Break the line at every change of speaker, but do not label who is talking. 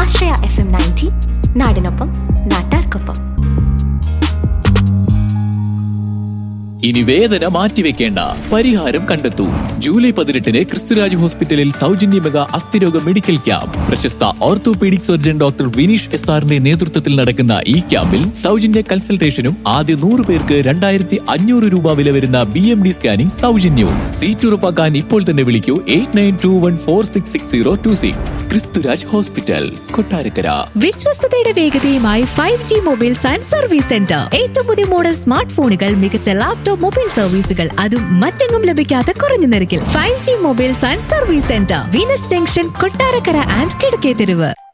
ആശ്രയ F M ninety നാടിനൊപ്പം നാട്ടാർക്കൊപ്പം
ഇനി വേദന മാറ്റിവെക്കേണ്ട പരിഹാരം കണ്ടെത്തൂ ജൂലൈ പതിനെട്ടിന് ക്രിസ്തുരാജ് ഹോസ്പിറ്റലിൽ സൗജന്യ മെഗാ അസ്ഥിരോഗ മെഡിക്കൽ ക്യാമ്പ് പ്രശസ്ത orthopaedic surgeon doctor Vineesh S ആറിന്റെ നേതൃത്വത്തിൽ നടക്കുന്ന ഈ ക്യാമ്പിൽ സൗജന്യ കൺസൾട്ടേഷനും ആദ്യ നൂറ് പേർക്ക് രണ്ടായിരത്തി അഞ്ഞൂറ് രൂപ വില വരുന്ന ബി എം ഡി സ്കാനിംഗ് സൗജന്യവും സീറ്റ് ഉറപ്പാക്കാൻ ഇപ്പോൾ തന്നെ വിളിക്കൂ eight nine two one four six six zero two six Kristuraj hospital Kottarakkara
വിശ്വസ്തയുടെ വേഗതയുമായി five G mobiles and service centre ഏറ്റവും പുതിയ മോഡൽ സ്മാർട്ട് ഫോണുകൾ മികച്ച ലാപ്ടോപ്പ് മൊബൈൽ സർവീസുകൾ അതും മറ്റെങ്ങും ലഭിക്കാത്ത കുറഞ്ഞ നിരക്കിൽ five G mobiles and service centre Venus junction Kottarakkara and കിടക്കേതെരുവ്